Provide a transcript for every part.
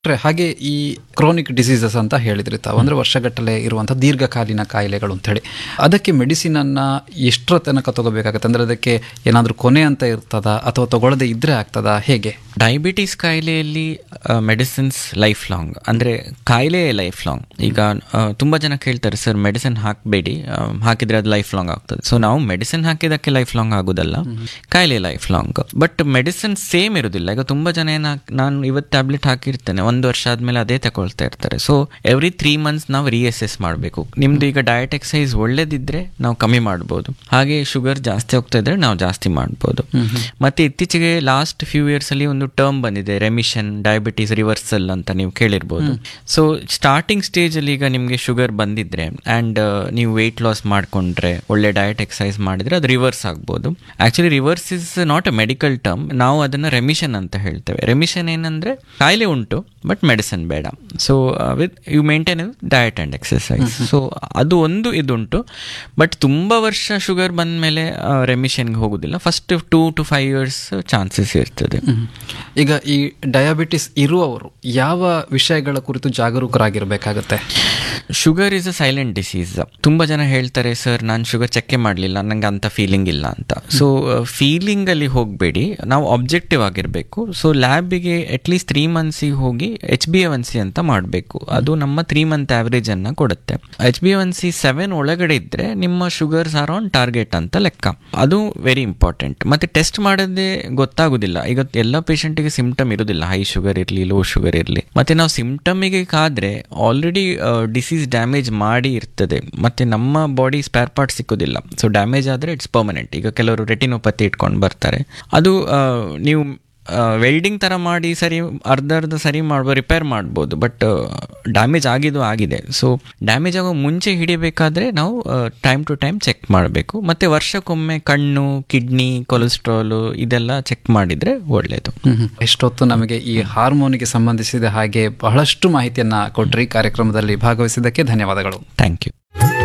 ಡಾಕ್ಟ್ರೆ, ಹಾಗೆ ಈ ಕ್ರೋನಿಕ್ ಡಿಸೀಸಸ್ ಅಂತ ಹೇಳಿದ್ರಿ ತಾವು ಅಂದ್ರೆ ವರ್ಷಗಟ್ಟಲೆ ಇರುವಂತಹ ದೀರ್ಘಕಾಲೀನ ಕಾಯಿಲೆಗಳು ಅಂತ ಹೇಳಿ ಅದಕ್ಕೆ ಮೆಡಿಸಿನ್ ಅನ್ನ ಎಷ್ಟರ ತನಕ ತಗೋಬೇಕಾಗತ್ತೆ ಅಂದ್ರೆ ಅದಕ್ಕೆ ಏನಾದ್ರೂ ಕೊನೆ ಅಂತ ಇರ್ತದ ಅಥವಾ ತಗೊಳ್ಳದೆ ಇದ್ರೆ ಆಗ್ತದಾ ಹೇಗೆ ಡಯಾಬಿಟೀಸ್ ಕಾಯಿಲೆಯಲ್ಲಿ ಮೆಡಿಸಿನ್ಸ್ ಲೈಫ್ ಲಾಂಗ್ ಅಂದರೆ ಕಾಯಿಲೆ ಲೈಫ್ ಲಾಂಗ್ ಈಗ ಆ, ತುಂಬ ಜನ ಕೇಳ್ತಾರೆ ಸರ್ ಮೆಡಿಸಿನ್ ಹಾಕಬೇಡಿ ಹಾಕಿದರೆ ಅದು ಲೈಫ್ ಲಾಂಗ್ ಆಗ್ತದೆ ಸೊ ನಾವು ಮೆಡಿಸಿನ್ ಹಾಕಿದ್ದಕ್ಕೆ ಲೈಫ್ ಲಾಂಗ್ ಆಗೋದಲ್ಲ ಕಾಯಿಲೆ life long but medicine same ಇರೋದಿಲ್ಲ ಈಗ ತುಂಬ ಜನ ಏನು ನಾನು ಇವತ್ತು ಟ್ಯಾಬ್ಲೆಟ್ ಹಾಕಿರ್ತೇನೆ ಒಂದು ವರ್ಷ ಆದಮೇಲೆ ಅದೇ ತಗೊಳ್ತಾ ಇರ್ತಾರೆ ಸೊ ಎವ್ರಿ ತ್ರೀ ಮಂತ್ಸ್ ನಾವು ರಿಅಸೆಸ್ ಮಾಡಬೇಕು ನಿಮ್ದು ಈಗ ಡಯಟ್ ಎಕ್ಸಸೈಸ್ ಒಳ್ಳೇದಿದ್ರೆ ನಾವು ಕಮ್ಮಿ ಮಾಡ್ಬೋದು ಹಾಗೆ ಶುಗರ್ ಜಾಸ್ತಿ ಹೋಗ್ತಾ ಇದ್ರೆ ನಾವು ಜಾಸ್ತಿ ಮಾಡ್ಬೋದು ಮತ್ತೆ ಇತ್ತೀಚೆಗೆ ಲಾಸ್ಟ್ ಫ್ಯೂ ಇಯರ್ಸ್ ಅಲ್ಲಿ ಒಂದು ಟರ್ಮ್ ಬಂದಿದೆ ರೆಮಿಷನ್ ಡಯಾಬಿಟೀಸ್ ರಿವರ್ಸಲ್ ಅಂತ ನೀವು ಕೇಳಿರ್ಬೋದು ಸೊ ಸ್ಟಾರ್ಟಿಂಗ್ ಸ್ಟೇಜ್ ಅಲ್ಲಿ ಈಗ ನಿಮಗೆ ಶುಗರ್ ಬಂದಿದ್ರೆ ಅಂಡ್ ನೀವು ವೆಯ್ಟ್ ಲಾಸ್ ಮಾಡ್ಕೊಂಡ್ರೆ ಒಳ್ಳೆ ಡಯಟ್ ಎಕ್ಸಸೈಸ್ ಮಾಡಿದ್ರೆ ಅದು ರಿವರ್ಸ್ ಆಗ್ಬೋದು actually reverse is not a medical term ನಾವು ಅದನ್ನ ರೆಮಿಷನ್ ಅಂತ ಹೇಳ್ತೇವೆ ರೆಮಿಷನ್ ಏನಂದ್ರೆ ಕಾಯಿಲೆ ಉಂಟು ಬಟ್ ಮೆಡಿಸಿನ್ ಬೇಡ so with you maintain diet and exercise so ಅದು ಒಂದು ಇದುಂಟು ಬಟ್ ತುಂಬ ವರ್ಷ ಶುಗರ್ ಬಂದ ಮೇಲೆ ರೆಮಿಷನ್ಗೆ ಹೋಗೋದಿಲ್ಲ first two to five years chances ಇರ್ತದೆ ಈಗ ಈ ಡಯಾಬಿಟಿಸ್ ಇರುವವರು ಯಾವ ವಿಷಯಗಳ ಕುರಿತು ಜಾಗರೂಕರಾಗಿರ್ಬೇಕಾಗತ್ತೆ sugar is a silent disease ತುಂಬ ಜನ ಹೇಳ್ತಾರೆ ಸರ್ ನಾನು ಶುಗರ್ ಚೆಕ್ಕೆ ಮಾಡಲಿಲ್ಲ ನಂಗೆ ಅಂತ ಫೀಲಿಂಗ್ ಇಲ್ಲ ಅಂತ ಸೊ ಫೀಲಿಂಗಲ್ಲಿ ಹೋಗಬೇಡಿ ನಾವು ಆಬ್ಜೆಕ್ಟಿವ್ ಆಗಿರಬೇಕು ಸೊ ಲ್ಯಾಬಿಗೆ ಅಟ್ಲೀಸ್ಟ್ ತ್ರೀ ಮಂತ್ಸಿಗೆ ಹೋಗಿ ಎಚ್ ಬಿ ಎನ್ ಸಿ ಅಂತ ಮಾಡಬೇಕು ಅದು ನಮ್ಮ ತ್ರೀ ಮಂತ್ ಆವ್ರೇಜನ್ನು ಕೊಡುತ್ತೆ H B N C seven ಒಳಗಡೆ ಇದ್ದರೆ ನಿಮ್ಮ ಶುಗರ್ಸ್ ಆರ್ ಆನ್ ಟಾರ್ಗೆಟ್ ಅಂತ ಲೆಕ್ಕ ಅದು ವೆರಿ ಇಂಪಾರ್ಟೆಂಟ್ ಮತ್ತು ಟೆಸ್ಟ್ ಮಾಡೋದೇ ಗೊತ್ತಾಗೋದಿಲ್ಲ ಈಗ ಎಲ್ಲ ಪೇಷಂಟಿಗೆ ಸಿಂಪ್ಟಮ್ ಇರೋದಿಲ್ಲ ಹೈ ಶುಗರ್ ಇರಲಿ ಲೋ ಶುಗರ್ ಇರಲಿ ಮತ್ತು ನಾವು ಸಿಂಪ್ಟಮಿಗೆ ಕಾದ್ರೆ ಆಲ್ರೆಡಿ ಡಿಸೀಸ್ ಡ್ಯಾಮೇಜ್ ಮಾಡಿ ಇರ್ತದೆ ಮತ್ತು ನಮ್ಮ ಬಾಡಿ ಸ್ಪೇರ್ ಪಾರ್ಟ್ ಸಿಕ್ಕೋದಿಲ್ಲ ಸೊ ಡ್ಯಾಮೇಜ್ ಆದರೆ ಇಟ್ಸ್ ಪರ್ಮನೆಂಟ್ ಈಗ ಕೆಲವರು ರೆಟಿನೋಪತಿ ಇಟ್ಕೊಂಡು ಬರ್ತಾರೆ ಅದು ಆ, ನೀವು ವೆಲ್ಡಿಂಗ್ ಥರ ಮಾಡಿ ಸರಿ ಅರ್ಧ ಅರ್ಧ ಸರಿ ಮಾಡ್ಬೋದು ರಿಪೇರ್ ಮಾಡ್ಬೋದು ಬಟ್ ಡ್ಯಾಮೇಜ್ ಆಗಿದ್ದು ಆಗಿದೆ ಸೊ ಡ್ಯಾಮೇಜ್ ಆಗೋ ಮುಂಚೆ ಹಿಡಿಬೇಕಾದ್ರೆ ನಾವು ಟೈಮ್ ಟು ಟೈಮ್ ಚೆಕ್ ಮಾಡಬೇಕು ಮತ್ತು ವರ್ಷಕ್ಕೊಮ್ಮೆ ಕಣ್ಣು ಕಿಡ್ನಿ ಕೊಲೆಸ್ಟ್ರಾಲು ಇದೆಲ್ಲ ಚೆಕ್ ಮಾಡಿದರೆ ಒಳ್ಳೆಯದು ಎಷ್ಟೊತ್ತು ನಮಗೆ ಈ ಹಾರ್ಮೋನಿಗೆ ಸಂಬಂಧಿಸಿದ ಹಾಗೆ ಬಹಳಷ್ಟು ಮಾಹಿತಿಯನ್ನ ಕೊಟ್ರಿ ಕಾರ್ಯಕ್ರಮದಲ್ಲಿ ಭಾಗವಹಿಸಿದ್ದಕ್ಕೆ ಧನ್ಯವಾದಗಳು ಥ್ಯಾಂಕ್ ಯು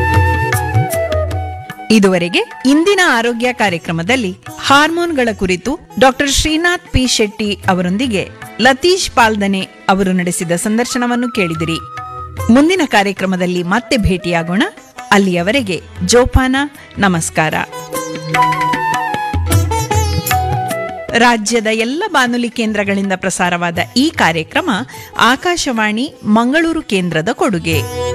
ಇದುವರೆಗೆ ಇಂದಿನ ಆರೋಗ್ಯ ಕಾರ್ಯಕ್ರಮದಲ್ಲಿ ಹಾರ್ಮೋನ್ಗಳ ಕುರಿತು ಡಾಕ್ಟರ್ ಶ್ರೀನಾಥ್ ಪಿ ಶೆಟ್ಟಿ ಅವರೊಂದಿಗೆ ಲತೀಶ್ ಪಾಲ್ದನೆ ಅವರು ನಡೆಸಿದ ಸಂದರ್ಶನವನ್ನು ಕೇಳಿದಿರಿ ಮುಂದಿನ ಕಾರ್ಯಕ್ರಮದಲ್ಲಿ ಮತ್ತೆ ಭೇಟಿಯಾಗೋಣ ಅಲ್ಲಿಯವರೆಗೆ ಜೋಪಾನ ನಮಸ್ಕಾರ ರಾಜ್ಯದ ಎಲ್ಲ ಬಾನುಲಿ ಕೇಂದ್ರಗಳಿಂದ ಪ್ರಸಾರವಾದ ಈ ಕಾರ್ಯಕ್ರಮ ಆಕಾಶವಾಣಿ ಮಂಗಳೂರು ಕೇಂದ್ರದ ಕೊಡುಗೆ